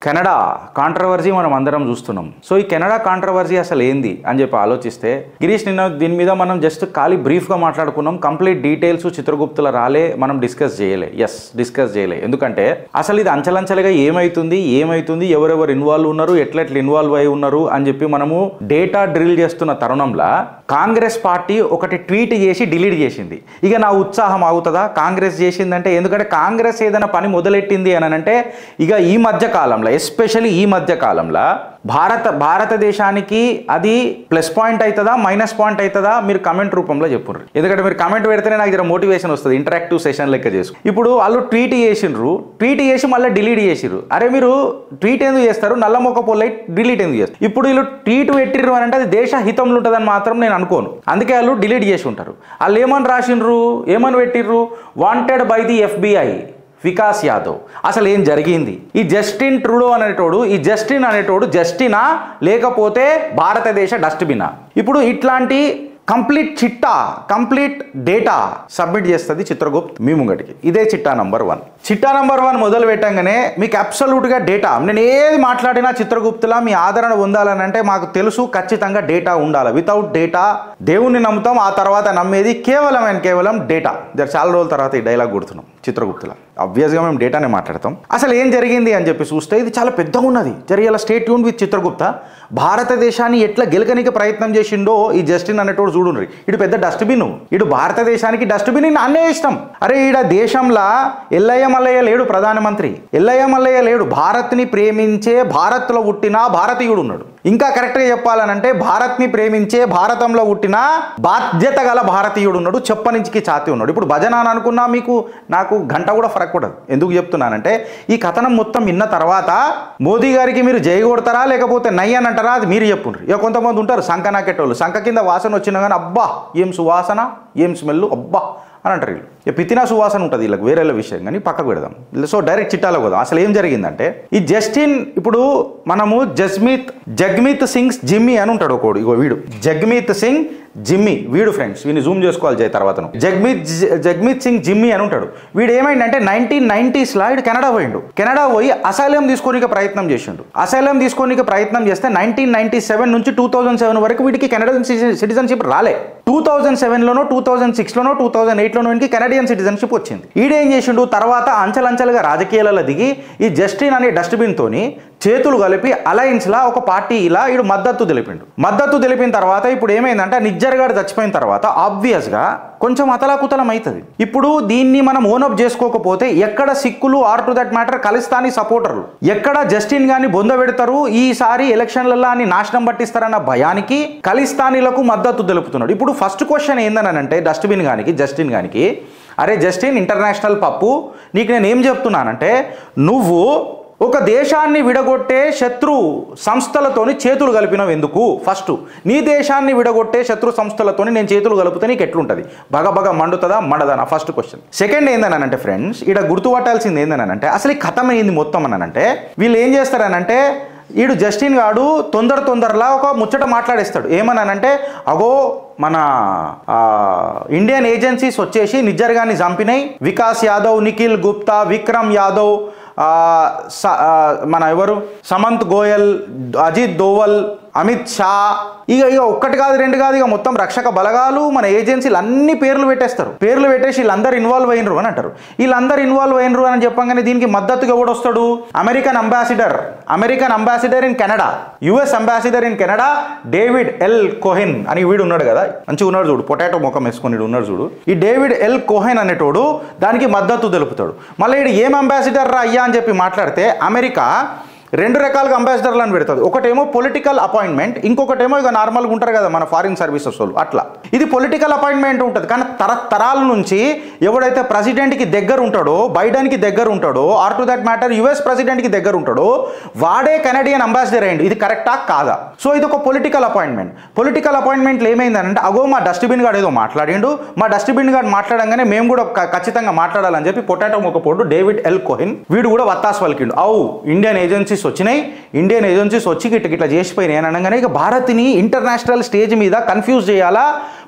Canada controversy మనం అందరం చూస్తున్నాం సో ఈ కెనడా కాంట్రవర్సీ అసలు ఏంది అని చెప్పి ఆలోచిస్తే గిరీష్ నిన్న దీని మీద మనం జస్ట్ ఖాళీ బ్రీఫ్గా మాట్లాడుకున్నాం కంప్లీట్ డీటెయిల్స్ చిత్రగుప్తుల రాలే మనం డిస్కస్ చేయలే ఎస్ డిస్కస్ చేయలే ఎందుకంటే అసలు ఇది అంచలంచలుగా ఏమైతుంది ఏమైతుంది ఎవరెవరు ఇన్వాల్వ్ ఉన్నారు ఎట్లా ఎట్లా ఇన్వాల్వ్ అయి ఉన్నారు అని చెప్పి మనము డేటా డ్రిల్ చేస్తున్న తరుణంలో కాంగ్రెస్ పార్టీ ఒకటి ట్వీట్ చేసి డిలీట్ చేసింది ఇక నా ఉత్సాహం ఆగుతుందా కాంగ్రెస్ చేసిందంటే ఎందుకంటే కాంగ్రెస్ ఏదైనా పని మొదలెట్టింది అని అంటే ఇక ఈ మధ్య కాలంలో ఎస్పెషల్లీ ఈ మధ్య కాలంలో భారత భారతదేశానికి అది ప్లస్ పాయింట్ అవుతుందా మైనస్ పాయింట్ అవుతుందా మీరు కమెంట్ రూపంలో చెప్పుర్రు ఎందుకంటే మీరు కమెంట్ పెడితేనే నాకు జర మోటివేషన్ వస్తుంది ఇంటరాక్టివ్ సెషన్ లెక్క చేసు ఇప్పుడు వాళ్ళు ట్వీట్ చేసిండ్రు ట్వీట్ చేసి మళ్ళీ డిలీట్ చేసిర్రు అరే మీరు ట్వీట్ ఎందుకు చేస్తారు నల్ల మొక్క పొల్లై డిలీట్ ఎందుకు చేస్తారు ఇప్పుడు వీళ్ళు ట్వీట్ పెట్టిర్రు అని అంటే అది దేశ హితంలో ఉంటుందని మాత్రం నేను అనుకోను అందుకే వాళ్ళు డిలీట్ చేసి ఉంటారు వాళ్ళు ఏమని రాసిండ్రు ఏమని పెట్టిర్రు wanted by the FBI Vikas Yadav అసలు ఏం జరిగింది ఈ జస్టిన్ ట్రూడో అనేటోడు ఈ జస్టిన్ అనేటోడు జస్టినా లేకపోతే భారతదేశ డస్ట్బినా ఇప్పుడు ఇట్లాంటి కంప్లీట్ చిట్టా కంప్లీట్ డేటా సబ్మిట్ చేస్తుంది చిత్రగుప్త్ మీ ముంగటికి ఇదే చిట్టా నంబర్ వన్ చిట్టా నంబర్ వన్ మొదలు పెట్టంగానే మీకు అబ్సల్యూట్గా డేటా నేను ఏది మాట్లాడినా చిత్రగుప్తులా మీ ఆదరణ పొందాలని అంటే మాకు తెలుసు ఖచ్చితంగా డేటా ఉండాలి వితౌట్ డేటా దేవుణ్ణి నమ్ముతాం ఆ తర్వాత నమ్మేది కేవలం అండ్ కేవలం డేటా జర చాలా రోజుల తర్వాత ఈ డైలాగ్ గుర్తున్నాం చిత్రగుప్తుల అబ్వియస్గా మేము డేటానే మాట్లాడతాం అసలు ఏం జరిగింది అని చెప్పి చూస్తే ఇది చాలా పెద్దగా ఉన్నది జరిగేలా స్టేట్ యూన్ విత్ చిత్రగుప్త భారతదేశాన్ని ఎట్లా గెలకనికి ప్రయత్నం చేసిండో ఈ జస్టిన్ అనేటోడు చూడుండ్రి ఇటు పెద్ద డస్ట్బిన్ ఇటు భారతదేశానికి డస్ట్బిన్ అన్నే ఇష్టం అరే ఈడ దేశంలో ఎల్లయ్య మల్లయ్య లేడు ప్రధానమంత్రి ఎల్లయ్య మల్లయ్య లేడు భారత్ని ప్రేమించే భారత్లో పుట్టిన భారతీయుడు ఉన్నాడు ఇంకా కరెక్ట్గా చెప్పాలనంటే భారత్ని ప్రేమించే భారతంలో పుట్టిన బాధ్యత గల భారతీయుడు ఉన్నాడు చెప్పనించికి ఛాతి ఉన్నాడు ఇప్పుడు భజన అని అనుకున్నా మీకు నాకు గంట కూడా ఫరక్ పడదు ఎందుకు చెప్తున్నానంటే ఈ కథనం మొత్తం విన్న తర్వాత మోదీ గారికి మీరు జై కొడతారా లేకపోతే నై అని అంటారా అది మీరు చెప్పుండ్రు ఇక కొంతమంది ఉంటారు సంఖ నాకెట్టోళ్ళు సంఖ కింద వాసన వచ్చినా కానీ అబ్బా ఏం సువాసన ఏం స్మెల్ అబ్బా అని అంటారు వీళ్ళు ఇక పితినా సువాసన ఉంటుంది వీళ్ళకి వేరే విషయం కానీ పక్కకు పెడదాం సో డైరెక్ట్ చిట్టాలో పోదాం అసలు ఏం జరిగిందంటే ఈ జస్టిన్ ఇప్పుడు మనము జస్మిత్ జగ్మిత్ సింగ్ జిమ్మి అని ఉంటాడు ఒకడు ఇగో వీడు జగ్మిత్ సింగ్ జిమ్మి వీడు ఫ్రెండ్స్ వీడిని జూమ్ చేసుకోవాలి జై తర్వాత జగ్మిత్ జ- జగ్మిత్ సింగ్ జిమ్మి అని ఉంటాడు వీడు ఏమైందంటే నైన్టీన్ నైన్టీస్లో వీడు కెనడా పోయిండు కెనడా పోయి అసైలం తీసుకోనికి ప్రయత్నం చేసిండు అసైలం తీసుకోనికి ప్రయత్నం చేస్తే నైన్టీన్ నైన్టీ సెవెన్ నుంచి టూ థౌజండ్ సెవెన్ వరకు వీడికి కెనడియన్ సిటిజన్షిప్ రాలే టూ థౌజండ్ సెవెన్లోనో టూ థౌజండ్ సిక్స్లోనో టూ థౌజండ్ ఎయిట్లోనో వీడికి కెనడియన్ సిటిజన్షిప్ వచ్చింది ఈడేం చేసిండు తర్వాత అంచెలంచెలుగా రాజకీయాలలో దిగి ఈ జస్టిన్ అనే డస్ట్బిన్ తోని చేతులు కలిపి అలయన్స్ లా ఒక పార్టీ ఇలా ఈడు మద్దతు తెలిపిండు మద్దతు తెలిపిన తర్వాత ఇప్పుడు ఏమైందంటే నిజ్జరగాడు చచ్చిపోయిన తర్వాత ఆబ్వియస్ గా కొంచెం అతలాకుతలం అవుతుంది ఇప్పుడు దీన్ని మనం ఓనప్ చేసుకోకపోతే ఎక్కడ సిక్కులు or to that matter Khalistani సపోర్టర్లు ఎక్కడ జస్టిన్ గాని బొంద పెడతారు ఈసారి ఎలక్షన్లలో అని నాశనం పట్టిస్తారన్న భయానికి ఖలిస్తానీలకు మద్దతు తెలుపుతున్నాడు ఇప్పుడు ఫస్ట్ క్వశ్చన్ ఏందని అంటే డస్ట్బిన్ గానికి జస్టిన్ గానికి అరే జస్టిన్ ఇంటర్నేషనల్ పప్పు నీకు నేను ఏం చెప్తున్నానంటే నువ్వు ఒక దేశాన్ని విడగొట్టే శత్రు సంస్థలతోని చేతులు కలిపినవి ఎందుకు ఫస్ట్ నీ దేశాన్ని విడగొట్టే శత్రు సంస్థలతోని నేను చేతులు కలిపితే నీకు ఎట్లుంటుంది బగ బగ మండుతుందా మండదా నా ఫస్ట్ క్వశ్చన్ సెకండ్ ఏందనంటే ఫ్రెండ్స్ ఇక్కడ గుర్తుపట్టాల్సింది ఏందనంటే అసలు ఈ కథం ఏంది మొత్తం అనంటే వీళ్ళు ఏం చేస్తారనంటే ఈడు జస్టిన్ గాడు తొందర తొందరలా ఒక ముచ్చట మాట్లాడేస్తాడు ఏమన్నానంటే అగో మన ఆ, ఇండియన్ ఏజెన్సీస్ వచ్చేసి నిజ్జర్గాన్ని చంపినాయి వికాస్ యాదవ్ నిఖిల్ గుప్తా విక్రమ్ యాదవ్ ఆ, స- ఆ, మన ఎవరు సమంత్ గోయల్ అజిత్ దోవల్ అమిత్ షా ఇక ఇక ఒక్కటి కాదు రెండు కాదు ఇక మొత్తం రక్షక బలగాలు మన ఏజెన్సీలు అన్ని పేర్లు పెట్టేస్తారు పేర్లు పెట్టేసి వీళ్ళందరూ ఇన్వాల్వ్ అయినరు అని అంటారు వీళ్ళందరూ ఇన్వాల్వ్ అయినరు అని చెప్పంగానే దీనికి మద్దతుగా ఎవడు వస్తాడు American ambassador American ambassador in Canada US ambassador in Canada David L Cohen అని వీడు ఉన్నాడు కదా మంచిగా ఉన్నాడు చూడు పొటాటో ముఖం వేసుకొని వీడు ఉన్నాడు చూడు ఈ డేవిడ్ ఎల్ కోహెన్ అనేటోడు దానికి మద్దతు తెలుపుతాడు మళ్ళీ వీడు ఏం అంబాసిడర్ రా అయ్యా అని చెప్పి మాట్లాడితే అమెరికా రెండు రకాలుగా అంబాసిడర్లను పెడుతుంది ఒకటేమో పొలిటికల్ అపాయింట్మెంట్ ఇంకొకటేమో ఇక నార్మల్గా ఉంటారు కదా మన ఫారిన్ సర్వీసెస్ వాళ్ళు అట్లా ఇది పొలిటికల్ అపాయింట్మెంట్ ఉంటుంది కానీ తరతరాల నుంచి ఎవడైతే ప్రెసిడెంట్కి దగ్గర ఉంటాడో బైడెన్కి దగ్గర ఉంటాడో or to that matter US ప్రెసిడెంట్కి దగ్గర ఉంటాడో వాడే కెనడియన్ అంబాసిడర్ అయ్యింది ఇది కరెక్టా కాదా సో ఇది ఒక పొలిటికల్ అపాయింట్మెంట్ పొలిటికల్ అపాయింట్మెంట్లో ఏమైందంటే అగో మా డస్ట్బిన్ గాడు ఏదో మాట్లాడిండు మా డస్ట్బిన్ గాడు మాట్లాడంగానే మేము కూడా క- ఖచ్చితంగా మాట్లాడాలని చెప్పి పొటాటో ఒక పొడ్డు డేవిడ్ ఎల్ కోహిన్ వీడు కూడా వత్తాసు పలికిండు అవు ఇండియన్ ఏజెన్సీస్ వచ్చినాయి ఇండియన్ ఏజెన్సీస్ వచ్చి గిట్ట గిట్లా చేసిపోయినాయి అని అనగానే ఇక భారత్ని ఇంటర్నేషనల్ స్టేజ్ మీద కన్ఫ్యూజ్ చేయాలా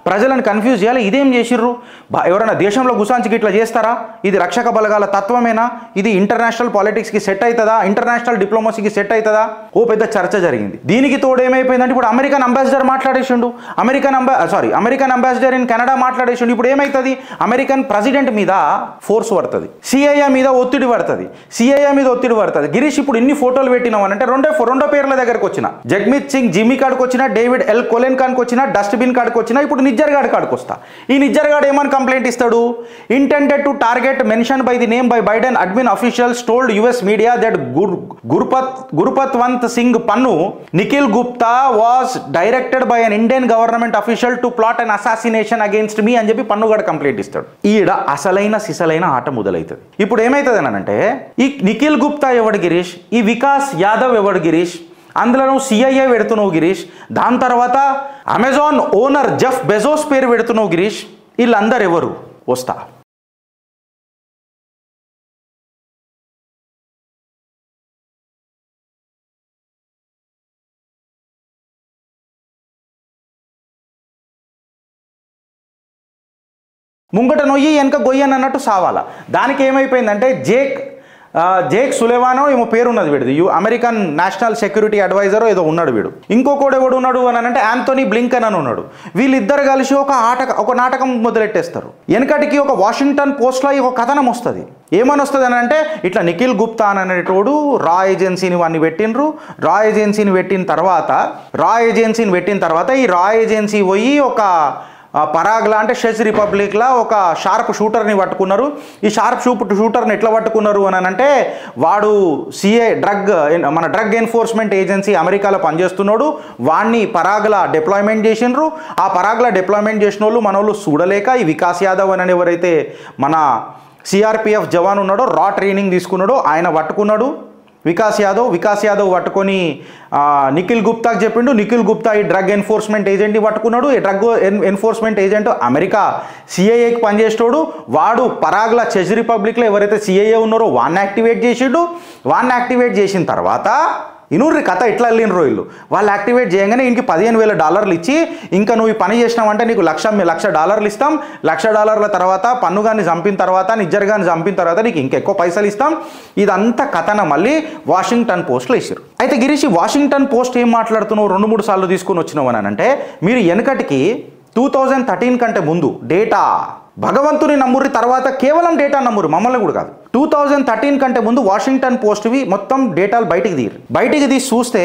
ప్రజలను కన్ఫ్యూజ్ చేయాలి ఇదేం చేసిర్రు బా ఎవరైనా దేశంలో గుసాంచికి ఇట్లా చేస్తారా ఇది రక్షక బలగాల తత్వమేనా ఇది ఇంటర్నేషనల్ పాలిటిక్స్కి సెట్ అవుతుందా ఇంటర్నేషనల్ డిప్లొమసీకి సెట్ అవుతుందా ఓ పెద్ద చర్చ జరిగింది దీనికి తోడు ఏమైపోయిందంటే ఇప్పుడు అమెరికన్ అంబాసిడర్ మాట్లాడేసిండు అమెరికన్ అంబా sorry American ambassador in Canada మాట్లాడేసిండు ఇప్పుడు ఏమవుతుంది అమెరికన్ ప్రెసిడెంట్ మీద ఫోర్స్ పడుతుంది సిఐఏ మీద ఒత్తిడి పడుతుంది సిఐఏ మీద ఒత్తిడి పడుతుంది గిరీష్ ఇప్పుడు ఇన్ని ఫోటోలు పెట్టినావు అని అంటే రెండో రెండో పేర్ల దగ్గరకు వచ్చిన జగ్మిత్ సింగ్ జిమ్మి కాడికి వచ్చిన డేవిడ్ ఎల్ కొలెన్ కాడికి వచ్చిన డస్ట్బిన్ కాడికి వచ్చిన ఇప్పుడు నిజ్జర్ గాడి కాడికి వస్తా ఈ నిజ్జర్ గాడు ఏమని కంప్లైంట్ ఇస్తాడు intended to target mention by the name by Biden admin officials told US media that గుర్ గురుపత్ Gurpatwant Singh Pannun Nikhil Gupta was directed by an Indian government official to plot and assassination against me అని చెప్పి పన్నుగాడు కంప్లైంట్ ఇస్తాడు ఈడ అసలైన సిసలైన ఆట మొదలవుతుంది ఇప్పుడు ఏమవుతుంది అని అంటే ఈ నిఖిల్ గుప్తా ఎవడు గిరీష్ ఈ వికాస్ యాదవ్ ఎవడు గిరీష్ అందులో నువ్వు సిఐఏ పెడుతున్నావు గిరీష్ దాని తర్వాత అమెజాన్ ఓనర్ జెఫ్ బెజోస్ పేరు పెడుతున్నావు గిరీష్ వీళ్ళందరు ఎవరు వస్తా ముంగట నొయ్యి వెనక గొయ్యని అన్నట్టు సావాల దానికి ఏమైపోయిందంటే జేక్ ఆ, జేక్ సులేవానో ఏమో పేరు ఉన్నది వీడిది U American national security advisor ఏదో ఉన్నాడు వీడు ఇంకొకడు ఎవడు ఉన్నాడు అని అంటే ఆంథోనీ బ్లింకన్ అని ఉన్నాడు వీళ్ళిద్దరు కలిసి ఒక ఆట ఒక నాటకం మొదలెట్టేస్తారు వెనకటికి ఒక వాషింగ్టన్ పోస్ట్లో ఒక కథనం వస్తుంది ఏమని వస్తుంది అని అంటే ఇట్లా నిఖిల్ గుప్తా అని అనేటోడు రా ఏజెన్సీని వాడిని పెట్టినరు రా ఏజెన్సీని పెట్టిన తర్వాత రా ఏజెన్సీని పెట్టిన తర్వాత ఈ రా ఏజెన్సీ పోయి ఒక ఆ పరాగ్లా అంటే షెజ్ రిపబ్లిక్లా ఒక షార్ప్ షూటర్ని పట్టుకున్నారు ఈ షార్ప్ షూప్ షూటర్ని ఎట్లా పట్టుకున్నారు అని అంటే వాడు సిఏ డ్రగ్ మన డ్రగ్ ఎన్ఫోర్స్మెంట్ ఏజెన్సీ అమెరికాలో పనిచేస్తున్నాడు వాడిని పరాగ్లా డిప్లాయ్మెంట్ చేసినారు ఆ పరాగ్లా డిప్లాయ్మెంట్ చేసిన వాళ్ళు మన వాళ్ళు చూడలేక ఈ వికాస్ యాదవ్ అని ఎవరైతే మన సిఆర్పిఎఫ్ జవాన్ ఉన్నాడో రా ట్రైనింగ్ తీసుకున్నాడో ఆయన పట్టుకున్నాడు వికాస్ యాదవ్ వికాస్ యాదవ్ పట్టుకొని ఆ, నిఖిల్ గుప్తాకి చెప్పిండు నిఖిల్ గుప్తా ఈ డ్రగ్ ఎన్ఫోర్స్మెంట్ ఏజెంట్ని పట్టుకున్నాడు ఈ డ్రగ్ ఎన్ ఎన్ఫోర్స్మెంట్ ఏజెంట్ అమెరికా సిఐఏకి పనిచేసేటోడు వాడు పరాగ్ల చెజ్ రిపబ్లిక్లో ఎవరైతే సిఐఏ ఉన్నారో వాడిని యాక్టివేట్ చేసిండు వాడిని యాక్టివేట్ చేసిన తర్వాత ఇనూరి కథ ఎట్లా వెళ్ళినరో వీళ్ళు వాళ్ళు యాక్టివేట్ చేయగానే ఇంటికి పదిహేను వేల డాలర్లు ఇచ్చి ఇంకా నువ్వు ఈ పని చేసినావంటే నీకు లక్ష లక్ష డాలర్లు ఇస్తాం లక్ష డాలర్ల తర్వాత పన్నుగాన్ని చంపిన తర్వాత నిజ్జర్గాన్ని చంపిన తర్వాత నీకు ఇంకెక్కువ పైసలు ఇస్తాం ఇదంతా కథన మళ్ళీ వాషింగ్టన్ పోస్ట్లో ఇచ్చారు అయితే గిరీష్ ఈ వాషింగ్టన్ పోస్ట్ ఏం మాట్లాడుతున్నావు రెండు మూడు సార్లు తీసుకొని వచ్చినావు అని అంటే మీరు వెనకటికి టూ థౌజండ్ థర్టీన్ కంటే ముందు డేటా భగవంతుని నమ్మురి తర్వాత కేవలం డేటా నమ్మురు మమ్మల్ని కూడా కాదు టూ థౌజండ్ థర్టీన్ కంటే ముందు వాషింగ్టన్ పోస్ట్వి మొత్తం డేటాలు బయటికి తీరు బయటికి తీసి చూస్తే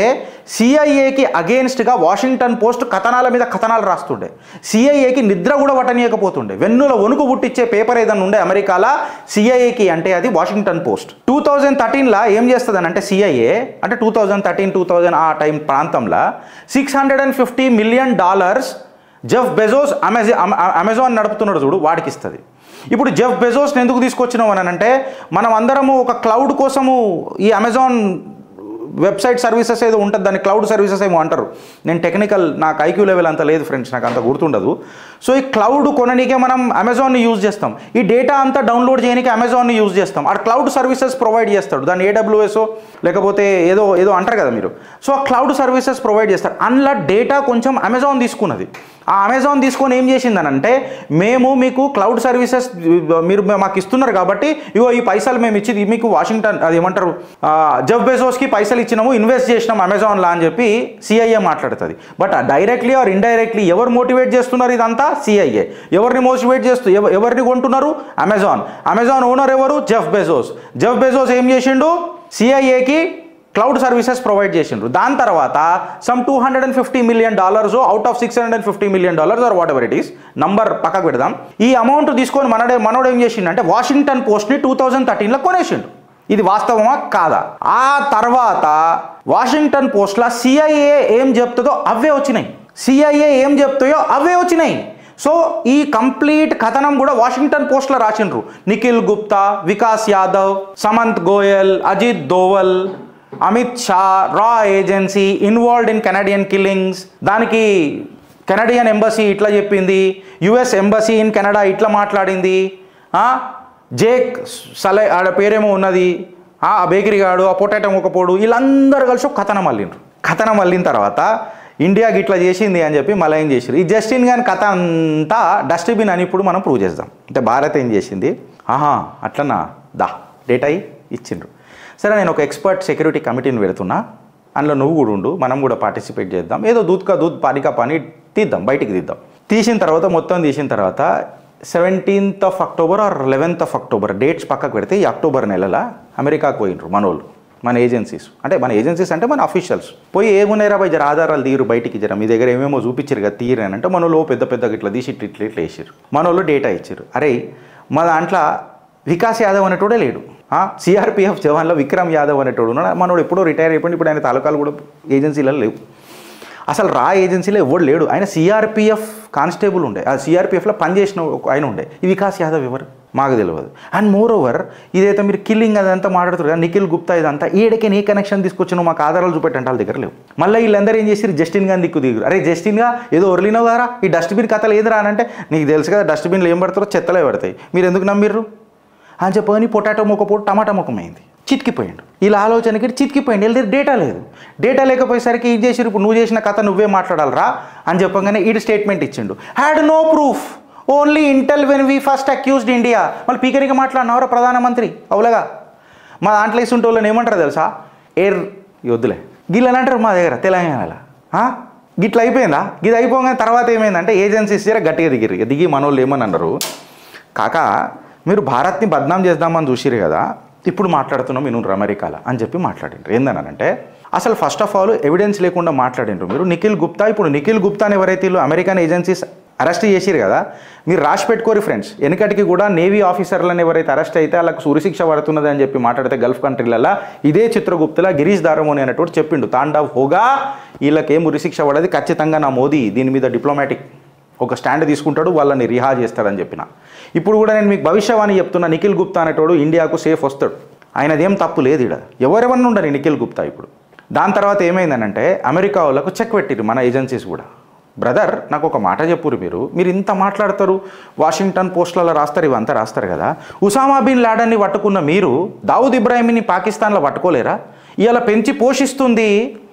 సిఐఏకి అగేన్స్ట్గా వాషింగ్టన్ పోస్ట్ కథనాల మీద కథనాలు రాస్తుండే సిఐఏకి నిద్ర కూడా పట్టనీయకపోతుండే వెన్నుల వణుకు పుట్టించే పేపర్ ఏదైనా ఉండే అమెరికాలో సిఐఏకి అంటే అది వాషింగ్టన్ పోస్ట్ టూ థౌజండ్ థర్టీన్లో ఏం చేస్తుంది అంటే సిఐఏ అంటే two thousand thirteen two thousand ఆ టైం ప్రాంతంలో six hundred and fifty million dollars Jeff Bezos అమెజా అమెజాన్ నడుపుతున్నాడు చూడు వాడికి ఇస్తుంది ఇప్పుడు జెఫ్ బెజోస్ని ఎందుకు తీసుకొచ్చినావు అని అంటే మనం అందరము ఒక క్లౌడ్ కోసము ఈ అమెజాన్ వెబ్సైట్ సర్వీసెస్ ఏదో ఉంటుంది దాన్ని క్లౌడ్ సర్వీసెస్ ఏమో అంటారు నేను టెక్నికల్ నాకు ఐక్యూ లెవెల్ అంత లేదు ఫ్రెండ్స్ నాకు అంత గుర్తుండదు సో ఈ క్లౌడ్ కొననీకే మనం అమెజాన్ని యూజ్ చేస్తాం ఈ డేటా అంతా డౌన్లోడ్ చేయడానికి అమెజాన్ని యూజ్ చేస్తాం ఆ క్లౌడ్ సర్వీసెస్ ప్రొవైడ్ చేస్తాడు దాన్ని ఏడబ్ల్యూఎస్ లేకపోతే ఏదో ఏదో అంటారు కదా మీరు సో ఆ క్లౌడ్ సర్వీసెస్ ప్రొవైడ్ చేస్తారు అందులో డేటా కొంచెం అమెజాన్ తీసుకున్నది ఆ అమెజాన్ తీసుకొని ఏం చేసిందనంటే మేము మీకు క్లౌడ్ సర్వీసెస్ మీరు మాకు ఇస్తున్నారు కాబట్టి ఇగో ఈ పైసలు మేము ఇచ్చి మీకు వాషింగ్టన్ అది ఏమంటారు ఆ, జెఫ్ బెజోస్కి పైసలు ఇచ్చినాము ఇన్వెస్ట్ చేసినాం అమెజాన్లా అని చెప్పి సిఐఏ మాట్లాడుతుంది బట్ డైరెక్ట్లీ ఆర్ ఇండైరెక్ట్లీ ఎవరు మోటివేట్ చేస్తున్నారు ఇదంతా సిఐఏ ఎవరిని మోటివేట్ చేస్తూ ఎవ- ఎవరిని కొంటున్నారు అమెజాన్ అమెజాన్ ఓనర్ ఎవరు జెఫ్ బెజోస్ జెఫ్ బెజోస్ ఏం చేసిండు సిఐఏకి క్లౌడ్ సర్వీసెస్ ప్రొవైడ్ చేసిండ్రు దాని తర్వాత some two hundred and fifty million dollars out of six hundred and fifty million dollars or whatever it is number పక్కకు పెడదాం ఈ అమౌంట్ తీసుకొని మనడే మనోడు ఏం చేసిండు అంటే వాషింగ్టన్ పోస్ట్ని టూ థౌజండ్ థర్టీన్లో కొనేసిండు ఇది వాస్తవమా కాదా ఆ తర్వాత వాషింగ్టన్ పోస్ట్లో సిఐఏ ఏం చెప్తుందో అవే వచ్చినాయి సిఐఏ ఏం చెప్తాయో అవే వచ్చినాయి సో ఈ కంప్లీట్ కథనం కూడా వాషింగ్టన్ పోస్ట్లో రాసిండ్రు నిఖిల్ గుప్తా వికాస్ యాదవ్ సమంత్ గోయల్ అజిత్ దోవల్ అమిత్ షా రా agency involved in Canadian killings దానికి కెనడియన్ ఎంబసీ ఇట్లా చెప్పింది యుఎస్ ఎంబసీ ఇన్ కెనడా ఇట్లా మాట్లాడింది ఆ, జేక్ సలై ఆడ పేరేమో ఉన్నది ఆ బేకరీ గాడు ఆ పొటాటో ఒకపోడు వీళ్ళందరూ కలిసి ఒక కథనం అల్లిండ్రు కథనం అల్లిన తర్వాత ఇండియా గిట్లా చేసింది అని చెప్పి మళ్ళీ ఏం చేసారు ఈ జస్టిన్ గాని కథ అంతా డస్ట్బిన్ అని ఇప్పుడు మనం ప్రూవ్ చేద్దాం అంటే భారత్ ఏం చేసింది ఆహా అట్లనా దా డేటా అయ్యి ఇచ్చిండ్రు సరే నేను ఒక ఎక్స్పర్ట్ సెక్యూరిటీ కమిటీని పెడుతున్నా అందులో నువ్వు కూడా ఉండు మనం కూడా పార్టిసిపేట్ చేద్దాం ఏదో దూద్కా దూద్ పానికా పాని తీద్దాం బయటికి తీద్దాం తీసిన తర్వాత మొత్తం తీసిన తర్వాత seventeenth of October or eleventh of October dates పక్కకు పెడితే ఈ అక్టోబర్ నెలల అమెరికాకు పోయినరు మనోళ్ళు మన ఏజెన్సీస్ అంటే మన ఏజెన్సీస్ అంటే మన అఫీషియల్స్ పోయి ఏమున్నాయిరా బై జర ఆధారాలు తీరు బయటికి జర మీ దగ్గర ఏమేమో చూపించారు కదా తీరు అని అంటే మనోళ్ళు ఓ పెద్ద పెద్ద ఇట్లా తీసి ఇట్లా ఇట్లా ఇట్లా వేసారు మనోళ్ళు డేటా ఇచ్చారు అరే మా దాంట్లో వికాస్ యాదవ్ అనేటోడే లేడు సిఆర్పిఎఫ్ జవాన్లో విక్రమ్ యాదవ్ అనేటోడు ఉన్నాడు మనోడు ఎప్పుడో రిటైర్ అయిపోయింది ఇప్పుడు ఆయన తాలూకాలు కూడా ఏజెన్సీలలో లేవు అసలు రా ఏజెన్సీలో ఎవడు లేడు ఆయన సిఆర్పిఎఫ్ కానిస్టేబుల్ ఉండే ఆ సిఆర్పిఎఫ్లో పనిచేసిన ఒక ఆయన ఉండే ఈ వికాస్ యాదవ్ ఎవరు మాకు తెలియదు అండ్ మోర్ ఓవర్ ఇదైతే మీరు కిల్లింగ్ అదంతా మాట్లాడుతారు కదా నిఖిల్ గుప్తా ఇదంతా ఈడకి నీ కనెక్షన్ తీసుకొచ్చిన మాకు ఆధారాలు చూపెట్టంటే వాళ్ళ దగ్గర లేవు మళ్ళీ వీళ్ళందరూ ఏం చేసి జస్టిన్ గాని దిక్కు దిగురు అరే జస్టిన్గా ఏదో ఒరిలినావు కదా ఈ డస్ట్బిన్ కథలు ఏది రానంటే నీకు తెలుసు కదా డస్ట్బిన్లు ఏం పడతారో చెత్తలే పడతాయి మీరు ఎందుకు నమ్మిర్రు అని చెప్పని పొటాటో మొక్కపోటు టమాటా ముఖమైంది చితికిపోయిండు ఇలా ఆలోచనకి చితికిపోయింది వీళ్ళ దగ్గర డేటా లేదు డేటా లేకపోయేసరికి ఏం చేసిరు ఇప్పుడు నువ్వు చేసిన కథ నువ్వే మాట్లాడాలరా అని చెప్పగానే ఈడు స్టేట్మెంట్ ఇచ్చిండు had no proof only intel when we first accused India మళ్ళీ పీకరికి మాట్లాడినవరా ప్రధానమంత్రి అవులగా మా దాంట్లో వేసుంటే వాళ్ళని ఏమంటారు తెలుసా ఎర్ వద్దులే గిల్లని అంటారు మా దగ్గర తెలంగాణలో ఆ? గిట్ల అయిపోయిందా ఇది అయిపోగానే తర్వాత ఏమైందంటే ఏజెన్సీస్ జర గట్టిగా దిగిరు ఇక దిగి మనోళ్ళు ఏమని అన్నారు కాక మీరు భారత్ని బద్నాం చేద్దామని చూసిరు కదా ఇప్పుడు మాట్లాడుతున్నాం నేను అమెరికాలో అని చెప్పి మాట్లాడిండ్రు ఏందనంటే అసలు ఫస్ట్ ఆఫ్ ఆల్ ఎవిడెన్స్ లేకుండా మాట్లాడిండ్రు మీరు నిఖిల్ గుప్తా ఇప్పుడు నిఖిల్ గుప్తాని ఎవరైతే వీళ్ళు అమెరికన్ ఏజెన్సీస్ అరెస్ట్ చేసిరు కదా మీరు రాసి పెట్టుకోరు ఫ్రెండ్స్ వెనకటికి కూడా నేవీ ఆఫీసర్లను ఎవరైతే అరెస్ట్ అయితే వాళ్ళకి ఉరిశిక్ష పడుతున్నది అని చెప్పి మాట్లాడితే గల్ఫ్ కంట్రీలలో ఇదే చిత్రగుప్తుల గిరీష్ దారమోని అనేటువంటి చెప్పిండు తాండవ్ హోగా వీళ్ళకేం ఉరిశిక్ష పడది ఖచ్చితంగా నా మోదీ దీని మీద డిప్లొమాటిక్ ఒక స్టాండ్ తీసుకుంటాడు వాళ్ళని రిహా చేస్తాడని చెప్పిన ఇప్పుడు కూడా నేను మీకు భవిష్యవాణి చెప్తున్నా నిఖిల్ గుప్తా అనేటోడు ఇండియాకు సేఫ్ వస్తాడు ఆయనదేం తప్పు లేదు ఇక్కడ ఎవరెవరిని ఉండరు ఈ నిఖిల్ గుప్తా ఇప్పుడు దాని తర్వాత ఏమైందనంటే అమెరికా వాళ్ళకు చెక్ పెట్టిరు మన ఏజెన్సీస్ కూడా బ్రదర్ నాకు ఒక మాట చెప్పురు మీరు మీరు ఇంత మాట్లాడతారు వాషింగ్టన్ పోస్ట్లలో రాస్తారు ఇవంతా రాస్తారు కదా ఉసామా బిన్ లాడన్ని పట్టుకున్న మీరు దావుద్ ఇబ్రాహింని పాకిస్తాన్లో పట్టుకోలేరా ఇవాళ పెంచి పోషిస్తుంది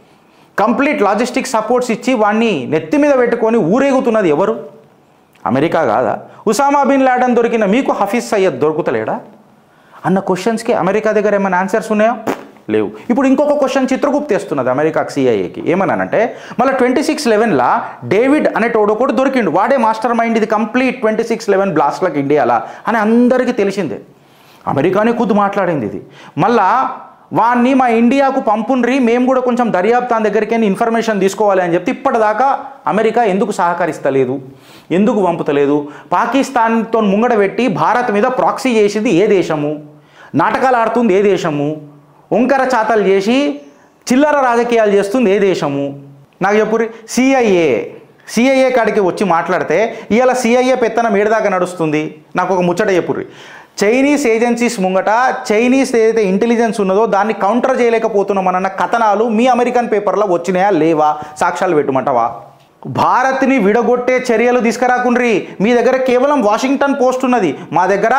కంప్లీట్ లాజిస్టిక్ సపోర్ట్స్ ఇచ్చి వాడిని నెత్తి మీద పెట్టుకొని ఊరేగుతున్నది ఎవరు అమెరికా కాదా ఉసామా బిన్ లాడన్ దొరికిన మీకు హఫీజ్ సయ్యద్ దొరుకుతలేడా అన్న క్వశ్చన్స్కి అమెరికా దగ్గర ఏమైనా ఆన్సర్స్ ఉన్నాయా లేవు ఇప్పుడు ఇంకొక క్వశ్చన్ చిత్రగుప్త వేస్తున్నది అమెరికాకి సిఐఏకి ఏమన్నానంటే మళ్ళీ ట్వంటీ సిక్స్ లెవెన్లా డేవిడ్ అనేటోడు కూడా దొరికిండు వాడే మాస్టర్ మైండ్ ఇది కంప్లీట్ ట్వంటీ సిక్స్ లెవెన్ బ్లాస్ట్లకు ఇండియాలా అని అందరికీ తెలిసిందే అమెరికానే ఖుద్దు మాట్లాడింది ఇది మళ్ళా వాన్ని మా ఇండియాకు పంపుండ్రి మేము కూడా కొంచెం దర్యాప్తు దాని దగ్గరికి వెళ్ళి ఇన్ఫర్మేషన్ తీసుకోవాలి అని చెప్తే ఇప్పటిదాకా అమెరికా ఎందుకు సహకరిస్తలేదు ఎందుకు పంపుతలేదు పాకిస్తాన్తో ముంగడ పెట్టి భారత్ మీద ప్రాక్సీ చేసింది ఏ దేశము నాటకాలు ఆడుతుంది ఏ దేశము ఒంకర చాతలు చేసి చిల్లర రాజకీయాలు చేస్తుంది ఏ దేశము నాకు చెప్పుర్రి సిఐఏ సిఐఏ కాడికి వచ్చి మాట్లాడితే ఇవాళ సిఐఏ పెత్తనం ఏడుదాకా నడుస్తుంది నాకు ఒక ముచ్చట చెప్పుర్రి చైనీస్ ఏజెన్సీస్ ముంగట చైనీస్ ఏదైతే ఇంటెలిజెన్స్ ఉన్నదో దాన్ని కౌంటర్ చేయలేకపోతున్నామన్న కథనాలు మీ అమెరికన్ పేపర్లో వచ్చినాయా లేవా సాక్ష్యాలు పెట్టమంటావా భారత్ని విడగొట్టే చర్యలు తీసుకురాకుండ్రి మీ దగ్గర కేవలం వాషింగ్టన్ పోస్ట్ ఉన్నది మా దగ్గర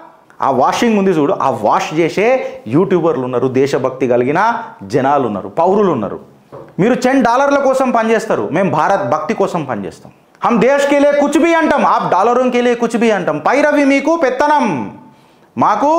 ఆ వాషింగ్ ఉంది చూడు ఆ వాష్ చేసే యూట్యూబర్లు ఉన్నారు దేశభక్తి కలిగిన జనాలు ఉన్నారు పౌరులు ఉన్నారు మీరు టెన్ డాలర్ల కోసం పనిచేస్తారు మేము భారత్ భక్తి కోసం పనిచేస్తాం హమ్ దేశ్ కే లియే కుచ్ భీ అంటాం ఆప్ డాలరం కే లియే కుచ్ భీ అంటాం పైరవి మీకు పెత్తనం మాకు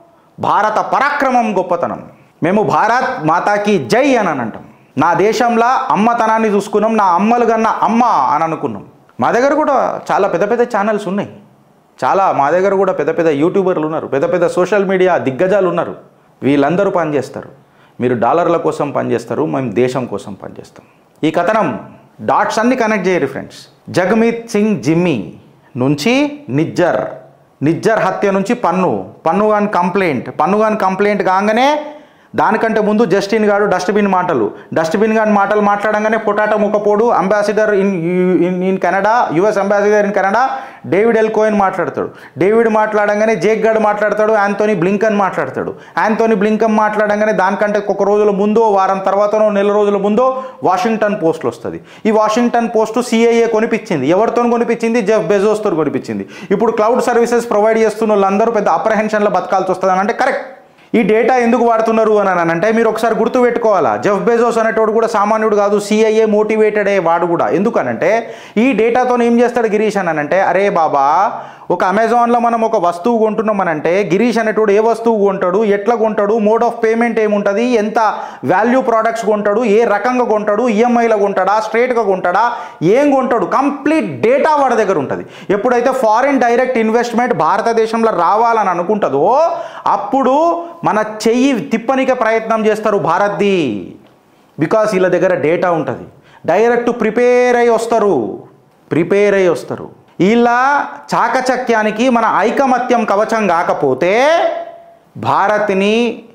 భారత పరాక్రమం గొప్పతనం మేము భారత్ మాతాకి జై అని అని అంటాం నా దేశంలో అమ్మతనాన్ని చూసుకున్నాం నా అమ్మలు కన్నా అమ్మ అని అనుకున్నాం మా దగ్గర కూడా చాలా పెద్ద పెద్ద ఛానల్స్ ఉన్నాయి చాలా మా దగ్గర కూడా పెద్ద పెద్ద యూట్యూబర్లు ఉన్నారు పెద్ద పెద్ద సోషల్ మీడియా దిగ్గజాలు ఉన్నారు వీళ్ళందరూ పనిచేస్తారు మీరు డాలర్ల కోసం పనిచేస్తారు మేము దేశం కోసం పనిచేస్తాం ఈ కథనం డాట్స్ అన్ని కనెక్ట్ చేయరు ఫ్రెండ్స్ జగమీత్ సింగ్ జిమ్మీ నుంచి నిజ్జర్ నిజ్జర్ హత్య నుంచి పన్ను పన్ను గాని కంప్లైంట్ పన్ను గాని కంప్లైంట్ కాగానే దానికంటే ముందు జస్టిన్ గారు డస్ట్బిన్ మాటలు డస్ట్బిన్ గాని మాటలు మాట్లాడంగానే పొటాటో ముక్కపోడు ambassador in in in Canada US ambassador in Canada David ఎల్కోయిన్ మాట్లాడతాడు డేవిడ్ మాట్లాడంగానే జేక్ గడ్ మాట్లాడతాడు యాంతోనీ బ్లింకన్ మాట్లాడతాడు యాంతోనీ బ్లింకన్ మాట్లాడంగానే దానికంటే ఒక రోజుల ముందో వారం తర్వాతనో నెల రోజుల ముందో వాషింగ్టన్ పోస్ట్లు వస్తుంది ఈ వాషింగ్టన్ పోస్ట్ సిఐఏ కొనిపించింది ఎవరితో కొనిపించింది జెఫ్ బెజోస్తో కొనిపించింది ఇప్పుడు క్లౌడ్ సర్వీసెస్ ప్రొవైడ్ చేస్తున్న వాళ్ళందరూ పెద్ద అప్రహెన్షన్లో బతకాల్సి వస్తుంది అంటే కరెక్ట్ ఈ డేటా ఎందుకు వాడుతున్నారు అని అని అంటే మీరు ఒకసారి గుర్తు పెట్టుకోవాలా జెఫ్ బెజోస్ అనేటోడు కూడా సామాన్యుడు కాదు సిఐఏ మోటివేటెడే వాడు కూడా ఎందుకనంటే ఈ డేటాతో ఏం చేస్తాడు గిరీష్ అని అంటే అరే బాబా ఒక అమెజాన్లో మనం ఒక వస్తువు కొంటున్నాం అని అంటే గిరీష్ అనేటోడు ఏ వస్తువు కొంటాడు ఎట్లా కొంటాడు మోడ్ ఆఫ్ పేమెంట్ ఏముంటుంది ఎంత వాల్యూ ప్రోడక్ట్స్ కొంటాడు ఏ రకంగా కొంటాడు ఈఎంఐలో కొంటాడా స్ట్రేట్గా కొంటాడా ఏం కొంటాడు కంప్లీట్ డేటా వాడి దగ్గర ఉంటుంది ఎప్పుడైతే ఫారిన్ డైరెక్ట్ ఇన్వెస్ట్మెంట్ భారతదేశంలో రావాలని అనుకుంటుందో అప్పుడు మన చెయ్యి తిప్పనికే ప్రయత్నం చేస్తారు భారత్ది బికాస్ వీళ్ళ దగ్గర డేటా ఉంటుంది డైరెక్ట్ ప్రిపేర్ అయి వస్తారు ప్రిపేర్ అయి వస్తారు వీళ్ళ చాకచక్యానికి మన ఐకమత్యం కవచం కాకపోతే భారత్ని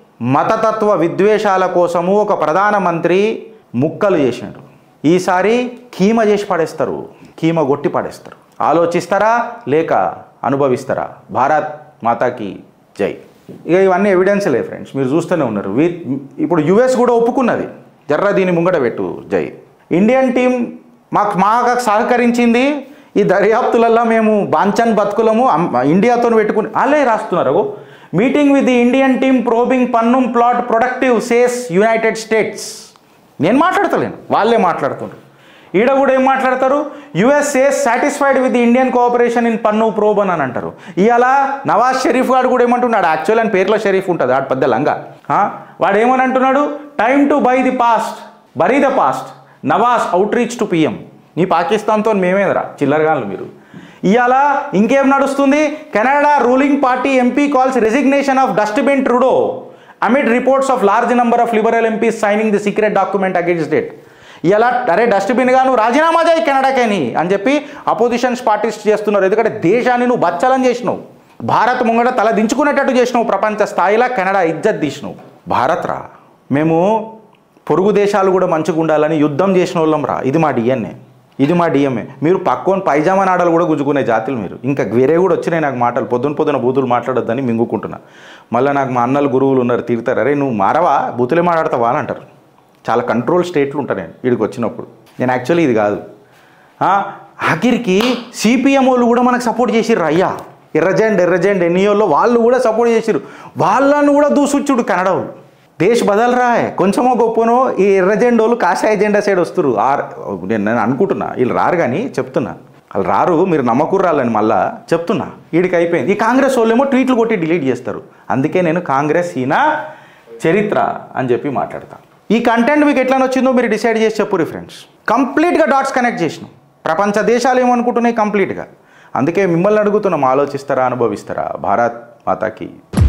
మతతత్వ విద్వేషాల కోసము ఒక ప్రధానమంత్రి ముక్కలు చేసిండు ఈసారి కీమ చేసి పడేస్తారు కీమ కొట్టి పడేస్తారు ఆలోచిస్తారా లేక అనుభవిస్తారా భారత్ మాతాకి జై ఇక ఇవన్నీ ఎవిడెన్స్లే ఫ్రెండ్స్ మీరు చూస్తూనే ఉన్నారు వీ ఇప్పుడు యుఎస్ కూడా ఒప్పుకున్నది జర్ర దీన్ని ముంగట పెట్టు జై ఇండియన్ టీం మాకు మాకు సహకరించింది ఈ దర్యాప్తులలో మేము బాంచన్ బతుకులము అమ్- ఇండియాతో పెట్టుకుని వాళ్ళే రాస్తున్నారు meeting with the Indian team probing Pannun plot productive says United States నేను మాట్లాడతలేను వాళ్ళే మాట్లాడుతున్నారు ఈడ కూడా ఏం మాట్లాడతారు USA satisfied with the Indian cooperation in Pannun probe అని అంటారు ఇవాళ నవాజ్ షరీఫ్ గారు కూడా ఏమంటున్నాడు యాక్చువల్ అని పేర్లో షరీఫ్ ఉంటుంది ఆడు పెద్ద లంగా ఆ? వాడు ఏమని అంటున్నాడు time to by the past bury the past Nawaz outreach to PM నీ పాకిస్తాన్తో మేమేదరా చిల్లరగాళ్ళు మీరు ఇవాళ ఇంకేం నడుస్తుంది Canada ruling party MP calls resignation of dustbin Trudeau amid reports of large number of liberal MPs signing the secret document against it ఇలా అరే డస్ట్బిన్గా నువ్వు రాజీనామా చేయి కెనడాకేని అని చెప్పి అపోజిషన్స్ పార్టీస్ చేస్తున్నారు ఎందుకంటే దేశాన్ని నువ్వు బచ్చలం చేసినావు భారత్ ముంగట తల దించుకునేటట్టు చేసినావు ప్రపంచ స్థాయిలో కెనడా ఇజ్జత్ తీసినావు భారత్ రా మేము పొరుగు దేశాలు కూడా మంచిగా ఉండాలని యుద్ధం చేసిన వాళ్ళం రా ఇది మా డిఎన్ఏ ఇది మా డిఎంఏ మీరు పక్కోని పైజామా నాడలు కూడా గుంజుకునే జాతులు మీరు ఇంకా వేరే కూడా వచ్చినాయి నాకు మాటలు పొద్దున పొద్దున బూతులు మాట్లాడొద్దని మింగుకుంటున్నా మళ్ళీ నాకు మా అన్నలు గురువులు ఉన్నారు తిడతారు అరే నువ్వు మారవా బూతులే మాట్లాడతావా అని అంటారు చాలా కంట్రోల్ స్టేట్లు ఉంటాను నేను వీడికి వచ్చినప్పుడు నేను యాక్చువల్లీ ఇది కాదు ఆ, ఆఖరికి సిపిఎం వాళ్ళు కూడా మనకు సపోర్ట్ చేసిర్రు అయ్యా ఎర్రజెండ్ ఎర్రజెండ్ ఎన్ఈఓలో వాళ్ళు కూడా సపోర్ట్ చేసిర్రు వాళ్ళను కూడా దూసుచ్చుడు కన్నడ వాళ్ళు దేశ్ బదలరా కొంచెమో గొప్పనో ఈ ఎర్రజెండ్ వాళ్ళు కాషాయ జెండా సైడ్ వస్తారు ఆర్ నేను నేను అనుకుంటున్నా వీళ్ళు రారు కానీ చెప్తున్నా వాళ్ళు రారు మీరు నమ్మకుర్రాలని మళ్ళా చెప్తున్నా వీడికి అయిపోయింది ఈ కాంగ్రెస్ వాళ్ళేమో ట్వీట్లు కొట్టి డిలీట్ చేస్తారు అందుకే నేను కాంగ్రెస్ ఈయన చరిత్ర అని చెప్పి మాట్లాడతాను ఈ కంటెంట్ మీకు ఎట్లా వచ్చిందో మీరు డిసైడ్ చేసి చెప్పురు ఫ్రెండ్స్ కంప్లీట్గా డాట్స్ కనెక్ట్ చేసినాం ప్రపంచ దేశాలు ఏమనుకుంటున్నాయి కంప్లీట్గా అందుకే మిమ్మల్ని అడుగుతున్నాం ఆలోచిస్తారా అనుభవిస్తారా భారత్ మాతాకి